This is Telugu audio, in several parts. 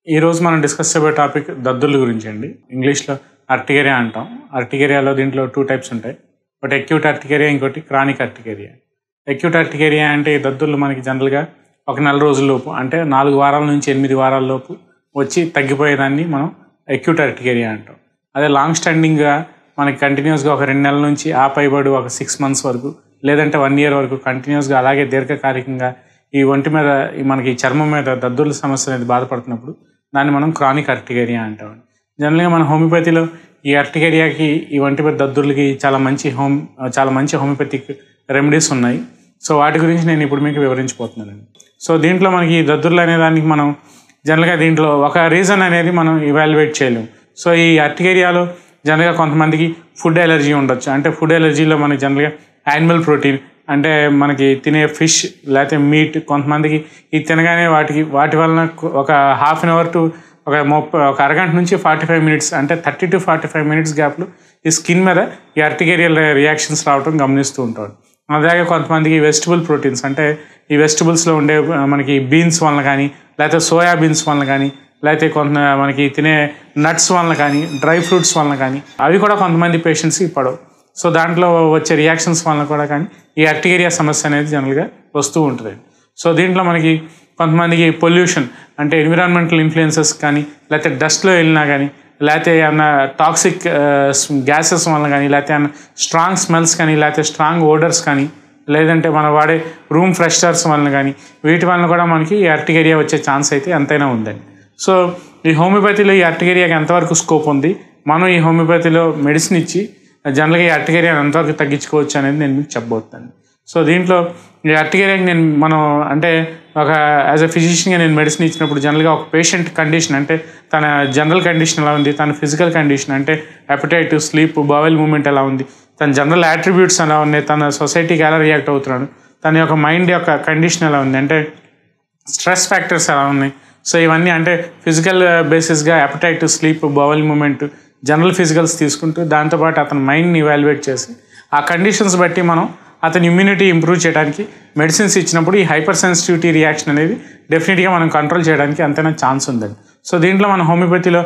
ఈరోజు మనం డిస్కస్ చేయబోయే టాపిక్ దద్దుల గురించి అండి ఇంగ్లీష్లో అర్టికేరియా అంటాం అర్టికేరియాలో దీంట్లో టూ టైప్స్ ఉంటాయి ఒకటి అక్యూట్ అర్టికేరియా ఇంకోటి క్రానిక్ అర్టికేరియా అక్యూట్ అర్టికేరియా అంటే ఈ దద్దులు మనకి జనరల్గా ఒక నెల రోజుల లోపు అంటే నాలుగు వారాల నుంచి ఎనిమిది వారాల లోపు వచ్చి తగ్గిపోయేదాన్ని మనం అక్యూట్ అర్టికేరియా అంటాం అదే లాంగ్ స్టాండింగ్గా మనకి కంటిన్యూస్గా ఒక రెండు నెలల నుంచి ఆ పైబడి ఒక సిక్స్ మంత్స్ వరకు లేదంటే వన్ ఇయర్ వరకు కంటిన్యూస్గా అలాగే దీర్ఘకాలికంగా ఈ ఒంటి మీద ఈ మనకి ఈ చర్మం మీద దద్దుర్ల సమస్య అనేది బాధపడుతున్నప్పుడు దాన్ని మనం క్రానిక్ అర్టికేరియా అంటాం జనరల్గా మన హోమియోపతిలో ఈ అర్టికేరియాకి ఈ ఒంటి మీద దద్దుర్లకి చాలా మంచి హోమ్ చాలా మంచి హోమియోపతిక్ రెమెడీస్ ఉన్నాయి సో వాటి గురించి నేను ఇప్పుడు మీకు వివరించబోతున్నానండి సో దీంట్లో మనకి ఈ దద్దుర్లు అనే దానికి మనం జనరల్గా దీంట్లో ఒక రీజన్ అనేది మనం ఇవాల్యుయేట్ చేయలేము సో ఈ అర్టికేరియాలో జనరల్గా కొంతమందికి ఫుడ్ ఎలర్జీ ఉండొచ్చు అంటే ఫుడ్ ఎలర్జీలో మనకి జనరల్గా యానిమల్ ప్రోటీన్ అంటే మనకి తినే ఫిష్ లేకపోతే మీట్ కొంతమందికి ఇది తినగానే వాటికి వాటి వలన ఒక హాఫ్ అన్ అవర్ టు ఒక ముప్పై ఒక అరగంట నుంచి ఫార్టీ ఫైవ్ మినిట్స్ అంటే thirty to forty five minutes గ్యాప్లో ఈ స్కిన్ మీద ఈ అర్టికేరియల్ రియాక్షన్స్ రావడం గమనిస్తూ ఉంటాడు అలాగే కొంతమందికి వెజిటబుల్ ప్రోటీన్స్ అంటే ఈ వెజిటబుల్స్లో ఉండే మనకి బీన్స్ వలన కానీ లేకపోతే సోయా బీన్స్ వలన కానీ లేకపోతే కొంత మనకి తినే నట్స్ వలన కానీ డ్రై ఫ్రూట్స్ వలన కానీ అవి కూడా కొంతమంది పేషెంట్స్కి పడవు సో దాంట్లో వచ్చే రియాక్షన్స్ వలన కూడా కానీ ఈ అర్టికేరియా సమస్య అనేది జనరల్గా వస్తూ ఉంటుంది సో దీంట్లో మనకి కొంతమందికి పొల్యూషన్ అంటే ఎన్విరాన్మెంటల్ ఇన్ఫ్లుయెన్సెస్ కానీ లేకపోతే డస్ట్లో వెళ్ళినా కానీ లేకపోతే ఏమన్నా టాక్సిక్ గ్యాసెస్ వలన కానీ లేకపోతే ఏమన్నా స్ట్రాంగ్ స్మెల్స్ కానీ లేకపోతే స్ట్రాంగ్ ఓడర్స్ కానీ లేదంటే మనం వాడే రూమ్ ఫ్రెషనర్స్ వలన కానీ వీటి వలన కూడా మనకి ఈ అర్టికేరియా వచ్చే ఛాన్స్ అయితే ఎంతైనా ఉందండి సో ఈ హోమియోపతిలో ఈ అర్టికేరియాకి ఎంతవరకు స్కోప్ ఉంది మనం ఈ హోమియోపతిలో మెడిసిన్ ఇచ్చి జనరల్గా ఈ అర్టికేరియాని ఎంతవరకు తగ్గించుకోవచ్చు అనేది నేను మీకు చెప్పబోతున్నాను సో దీంట్లో ఈ అర్టికేరియాకి నేను మనం అంటే ఒక యాజ్ అ ఫిజిషియన్గా నేను మెడిసిన్ ఇచ్చినప్పుడు జనరల్గా ఒక పేషెంట్ కండిషన్ అంటే తన జనరల్ కండిషన్ ఎలా ఉంది తన ఫిజికల్ కండిషన్ అంటే అపటైట్ స్లీప్ బవెల్ మూమెంట్ ఎలా ఉంది తన జనరల్ యాట్రిబ్యూట్స్ ఎలా ఉన్నాయి తన సొసైటీకి ఎలా రియాక్ట్ అవుతున్నాడు తన యొక్క మైండ్ యొక్క కండిషన్ ఎలా ఉంది అంటే స్ట్రెస్ ఫ్యాక్టర్స్ ఎలా ఉన్నాయి సో ఇవన్నీ అంటే ఫిజికల్ బేసిస్గా appetite sleep bowel movement general physicals తీసుకుంటూ దాంతోపాటు అతని మైండ్ని ఇవాల్యుయేట్ చేసి ఆ కండిషన్స్ బట్టి మనం అతని ఇమ్యూనిటీ ఇంప్రూవ్ చేయడానికి మెడిసిన్స్ ఇచ్చినప్పుడు ఈ హైపర్ సెన్సిటివిటీ రియాక్షన్ అనేది డెఫినెట్గా మనం కంట్రోల్ చేయడానికి అంతైనా ఛాన్స్ ఉందండి సో దీంట్లో మన హోమియోపతిలో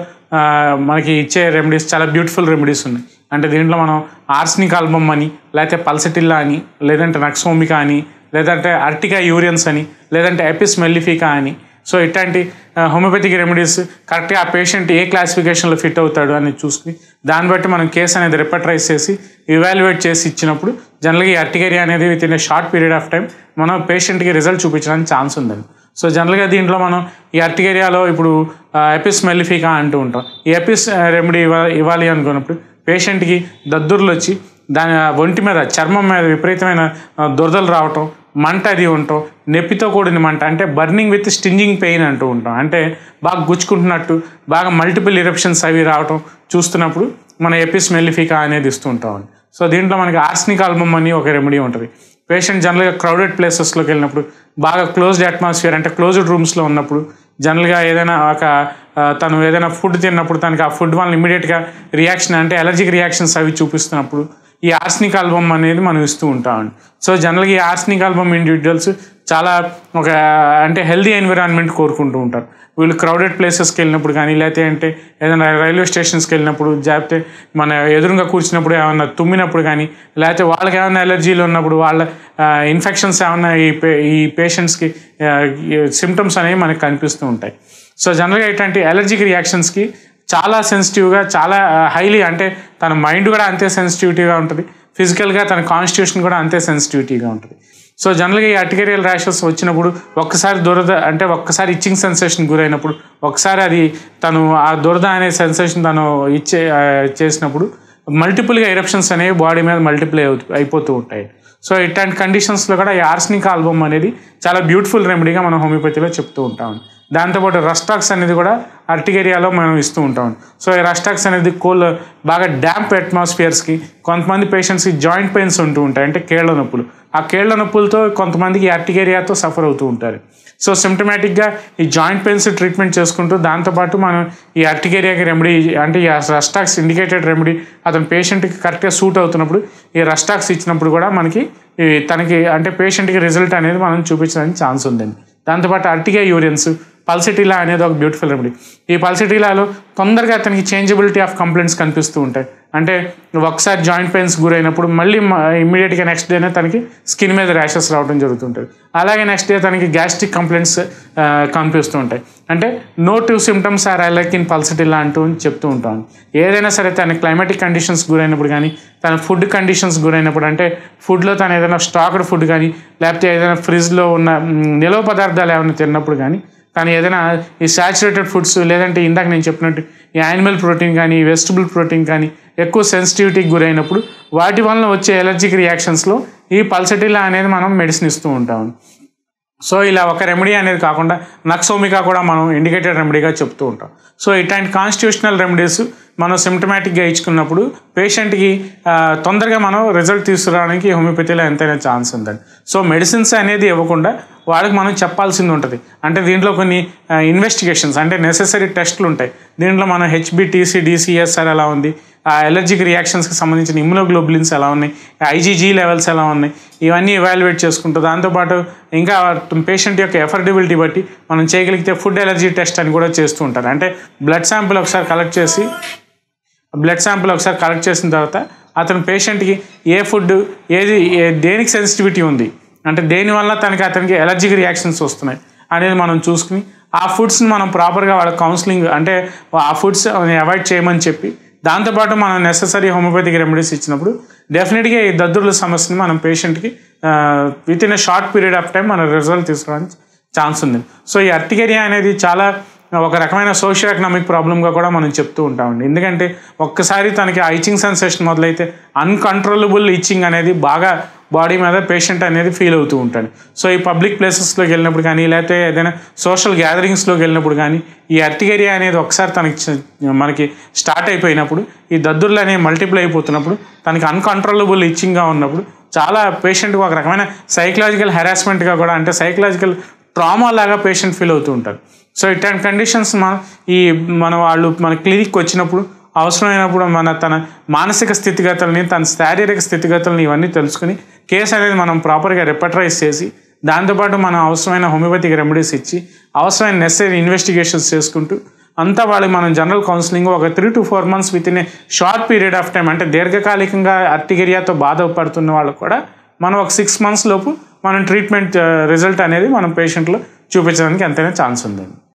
మనకి ఇచ్చే రెమెడీస్ చాలా బ్యూటిఫుల్ రెమెడీస్ ఉన్నాయి అంటే దీంట్లో మనం ఆర్స్నిక్ ఆల్బమ్ అని లేకపోతే పల్సటిల్లా అని లేదంటే నక్సోమికా అని లేదంటే అర్టికా యూరియన్స్ అని లేదంటే ఎపిస్ మెల్లిఫికా అని సో ఇట్లాంటి హోమియోపతిక్ రెమెడీస్ కరెక్ట్గా ఆ పేషెంట్ ఏ క్లాసిఫికేషన్లో ఫిట్ అవుతాడు అని చూసుకుని దాన్ని బట్టి మనం కేసు అనేది రిపటరైజ్ చేసి ఇవాల్యుయేట్ చేసి ఇచ్చినప్పుడు జనరల్గా ఈ అర్టికేరియా అనేది within a short period of time మనం పేషెంట్కి రిజల్ట్ చూపించడానికి ఛాన్స్ ఉందండి సో జనరల్గా దీంట్లో మనం ఈ అర్టికేరియాలో ఇప్పుడు ఎపిస్ మెల్లిఫికా అంటూ ఉంటాం ఈ ఎపిస్ రెమెడీ ఇవ్వాలి అనుకున్నప్పుడు పేషెంట్కి దద్దుర్లు వచ్చి దాని ఒంటి మీద చర్మం మీద విపరీతమైన దురదలు రావటం మంట అది ఉండటం నొప్పితో కూడిన మంట అంటే బర్నింగ్ విత్ స్టింజింగ్ పెయిన్ అంటూ ఉంటాం అంటే బాగా గుచ్చుకుంటున్నట్టు బాగా మల్టిపుల్ ఇరప్షన్స్ అవి రావటం చూస్తున్నప్పుడు మన ఎపిస్ మెల్లిఫికా అనేది ఇస్తూ ఉంటాం సో దీంట్లో మనకి ఆర్స్నిక్ ఆల్బమ్ అని ఒక రెమెడీ ఉంటుంది పేషెంట్ జనరల్గా క్రౌడెడ్ ప్లేసెస్లోకి వెళ్ళినప్పుడు బాగా క్లోజ్డ్ అట్మాస్ఫియర్ అంటే క్లోజ్డ్ రూమ్స్లో ఉన్నప్పుడు జనరల్గా ఏదైనా ఒక తను ఏదైనా ఫుడ్ తిన్నప్పుడు తనకి ఆ ఫుడ్ వల్ల ఇమీడియట్గా రియాక్షన్ అంటే ఎలర్జిక్ రియాక్షన్స్ అవి చూపిస్తున్నప్పుడు ఈ ఆర్స్నిక్ ఆల్బమ్ అనేది మనం ఇస్తూ ఉంటామండి సో జనరల్గా ఈ ఆర్స్నిక్ ఆల్బమ్ ఇండివిజువల్స్ చాలా ఒక అంటే హెల్దీ ఎన్విరాన్మెంట్ కోరుకుంటూ ఉంటారు వీళ్ళు క్రౌడెడ్ ప్లేసెస్కి వెళ్ళినప్పుడు కానీ లేకపోతే అంటే ఏదైనా రైల్వే స్టేషన్స్కి వెళ్ళినప్పుడు లేకపోతే మన ఎదురుగా కూర్చున్నప్పుడు ఏమన్నా తుమ్మినప్పుడు కానీ లేకపోతే వాళ్ళకి ఏమైనా ఎలర్జీలు ఉన్నప్పుడు వాళ్ళ ఇన్ఫెక్షన్స్ ఏమన్నా ఈ పే ఈ పేషెంట్స్కి సిమ్టమ్స్ అనేవి మనకి కనిపిస్తూ ఉంటాయి సో జనరల్గా ఇట్లాంటి ఎలర్జిక్ రియాక్షన్స్కి చాలా సెన్సిటివ్గా చాలా హైలీ అంటే తన మైండ్ కూడా అంతే సెన్సిటివిటీగా ఉంటుంది ఫిజికల్గా తన కాన్స్టిట్యూషన్ కూడా అంతే సెన్సిటివిటీగా ఉంటుంది సో జనరల్గా ఈ అర్టికేరియల్ ర్యాషెస్ వచ్చినప్పుడు ఒక్కసారి దురద అంటే ఒక్కసారి ఇచ్చింగ్ సెన్సేషన్ గురైనప్పుడు ఒకసారి అది తను ఆ దురద అనే సెన్సేషన్ తను ఇచ్చే చేసినప్పుడు మల్టిపుల్గా ఎరప్షన్స్ అనేవి బాడీ మీద మల్టిప్లై అవుతూ అయిపోతూ ఉంటాయి సో ఇట్లాంటి కండిషన్స్లో కూడా ఈ ఆర్స్నిక్ ఆల్బమ్ అనేది చాలా బ్యూటిఫుల్ రెమెడీగా మనం హోమియోపతిలో చెప్తూ ఉంటాం దాంతోపాటు రస్టాక్స్ అనేది కూడా అర్టికేరియాలో మనం ఇస్తూ ఉంటాం సో ఈ రస్టాక్స్ అనేది కోల్ బాగా డ్యాంప్ అట్మాస్ఫియర్స్కి కొంతమంది పేషెంట్స్కి జాయింట్ పెయిన్స్ ఉంటూ ఉంటాయి అంటే కేళ్ల నొప్పులు ఆ కేళ్ల నొప్పులతో కొంతమందికి అర్టికేరియాతో సఫర్ అవుతూ ఉంటారు సో సిమ్టమేటిక్గా ఈ జాయింట్ పెయిన్స్ ట్రీట్మెంట్ చేసుకుంటూ దాంతోపాటు మనం ఈ అర్టికేరియాకి రెమెడీ అంటే ఈ రస్టాక్స్ ఇండికేటెడ్ రెమెడీ అతని పేషెంట్కి కరెక్ట్గా సూట్ అవుతున్నప్పుడు ఈ రస్టాక్స్ ఇచ్చినప్పుడు కూడా మనకి తనకి అంటే పేషెంట్కి రిజల్ట్ అనేది మనం చూపించడానికి ఛాన్స్ ఉందండి దాంతోపాటు అర్టిగా యూరియన్స్ పల్సిటీలా అనేది ఒక బ్యూటిఫుల్ రెమెడీ ఈ పల్సిటీలాలో తొందరగా అతనికి చేంజబిలిటీ ఆఫ్ కంప్లైంట్స్ కనిపిస్తూ ఉంటాయి అంటే ఒకసారి జాయింట్ పెయిన్స్ గురైనప్పుడు మళ్ళీ ఇమ్మీడియట్గా నెక్స్ట్ డేనే తనకి స్కిన్ మీద ర్యాషెస్ రావడం జరుగుతుంటుంది అలాగే నెక్స్ట్ డే తనకి గ్యాస్ట్రిక్ కంప్లైంట్స్ కనిపిస్తూ ఉంటాయి అంటే no two symptoms are alike in Pulsatilla అంటూ చెప్తూ ఉంటాం ఏదైనా సరే తన క్లైమాటిక్ కండిషన్స్ గురైనప్పుడు కానీ తన ఫుడ్ కండిషన్స్ గురైనప్పుడు అంటే ఫుడ్లో తను ఏదైనా స్టాక్డ్ ఫుడ్ కానీ లేకపోతే ఏదైనా ఫ్రిడ్జ్లో ఉన్న మ్, నిలవ పదార్థాలు ఏమైనా తిన్నప్పుడు కానీ కానీ ఏదైనా ఈ సాచురేటెడ్ ఫుడ్స్ లేదంటే ఇందాక నేను చెప్పినట్టు ఈ యానిమల్ ప్రోటీన్ కానీ వెజిటబుల్ ప్రోటీన్ కానీ ఎక్కువ సెన్సిటివిటీకి గురైనప్పుడు వాటి వలన వచ్చే ఎలర్జిక్ రియాక్షన్స్లో ఈ పల్సటిలా అనేది మనం మెడిసిన్ ఇస్తూ ఉంటాం సో ఇలా ఒక రెమెడీ అనేది కాకుండా నక్సోమికా కూడా మనం ఇండికేటెడ్ రెమెడీగా చెప్తూ ఉంటాం సో ఇట్లాంటి కాన్స్టిట్యూషనల్ రెమెడీస్ మనం సిమ్టమాటిక్గా ఇచ్చుకున్నప్పుడు పేషెంట్కి ఆ, తొందరగా మనం రిజల్ట్ తీసుకురావడానికి హోమియోపతిలో ఎంతైనా ఛాన్స్ ఉందండి సో మెడిసిన్స్ అనేది ఇవ్వకుండా వాళ్ళకి మనం చెప్పాల్సింది ఉంటుంది అంటే దీంట్లో కొన్ని ఇన్వెస్టిగేషన్స్ అంటే నెసెసరీ టెస్ట్లు ఉంటాయి దీంట్లో మనం హెచ్బిటీసీ డిసిఎస్ఆర్ ఎలా ఉంది ఆ ఎలర్జిక్ రియాక్షన్స్కి సంబంధించిన ఇమ్యునోగ్లోబులిన్స్ ఎలా ఉన్నాయి ఐజీజీ లెవెల్స్ ఎలా ఉన్నాయి ఇవన్నీ ఎవాల్యుయేట్ చేసుకుంటూ దాంతోపాటు ఇంకా పేషెంట్ యొక్క ఎఫర్డబిలిటీ బట్టి మనం చేయగలిగితే ఫుడ్ ఎలర్జీ టెస్ట్ అని కూడా చేస్తూ ఉంటారు అంటే బ్లడ్ శాంపుల్ ఒకసారి కలెక్ట్ చేసి బ్లడ్ శాంపుల్ ఒకసారి కలెక్ట్ చేసిన తర్వాత అతను పేషెంట్కి ఏ ఫుడ్ ఏది ఏ- దేనికి సెన్సిటివిటీ ఉంది అంటే దేనివల్ల తనకి అతనికి ఎలర్జిక్ రియాక్షన్స్ వస్తున్నాయి అనేది మనం చూసుకుని ఆ ఫుడ్స్ని మనం ప్రాపర్గా వాళ్ళ కౌన్సిలింగ్ అంటే ఆ ఫుడ్స్ అవాయిడ్ చేయమని చెప్పి దాంతోపాటు మనం నెససరీ హోమియోపతిక్ రెమెడీస్ ఇచ్చినప్పుడు డెఫినెట్గా ఈ దద్దుర్ల సమస్యని మనం పేషెంట్కి within a short period of time మన రిజల్ట్ తీసుకురావడానికి ఛాన్స్ ఉంది సో ఈ అర్టికేరియా అనేది చాలా ఒక రకమైన సోషియో ఎకనామిక్ ప్రాబ్లమ్గా కూడా మనం చెప్తూ ఉంటామండి ఎందుకంటే ఒక్కసారి తనకి ఆ ఇచ్చింగ్ సెన్సేషన్ మొదలైతే అన్కంట్రోలబుల్ ఇచ్చింగ్ అనేది బాగా బాడీ మీద పేషెంట్ అనేది ఫీల్ అవుతూ ఉంటాడు సో ఈ పబ్లిక్ ప్లేసెస్లోకి వెళ్ళినప్పుడు కానీ లేకపోతే ఏదైనా సోషల్ గ్యాదరింగ్స్లోకి వెళ్ళినప్పుడు కానీ ఈ అర్టికేరియా అనేది ఒకసారి తనకి చ- మనకి స్టార్ట్ అయిపోయినప్పుడు ఈ దద్దుర్లు అనేవి మల్టిప్లై అయిపోతున్నప్పుడు తనకి అన్కంట్రోలబుల్ ఇచ్చింగ్గా ఉన్నప్పుడు చాలా పేషెంట్కి ఒక రకమైన సైకలాజికల్ హెరాస్మెంట్గా కూడా అంటే సైకలాజికల్ ట్రామా లాగా పేషెంట్ ఫీల్ అవుతూ ఉంటారు సో ఇట్లాంటి కండిషన్స్ మన ఈ మన వాళ్ళు మన క్లినిక్కి వచ్చినప్పుడు అవసరమైనప్పుడు మన తన మానసిక స్థితిగతుల్ని తన శారీరక స్థితిగతుల్ని ఇవన్నీ తెలుసుకుని కేసు అనేది మనం ప్రాపర్గా రిపటరైజ్ చేసి దాంతోపాటు మనం అవసరమైన హోమియోపతిక్ రెమెడీస్ ఇచ్చి అవసరమైన నెసరీ ఇన్వెస్టిగేషన్స్ చేసుకుంటూ అంతా వాళ్ళకి మనం జనరల్ కౌన్సిలింగ్ ఒక three to four months within a short period of time అంటే దీర్ఘకాలికంగా అర్టిగేరియాతో బాధపడుతున్న వాళ్ళకు కూడా మనం ఒక సిక్స్ మంత్స్ లోపు మనం ట్రీట్మెంట్ రిజల్ట్ అనేది మనం పేషెంట్లో చూపించడానికి ఎంతైనా ఛాన్స్ ఉందండి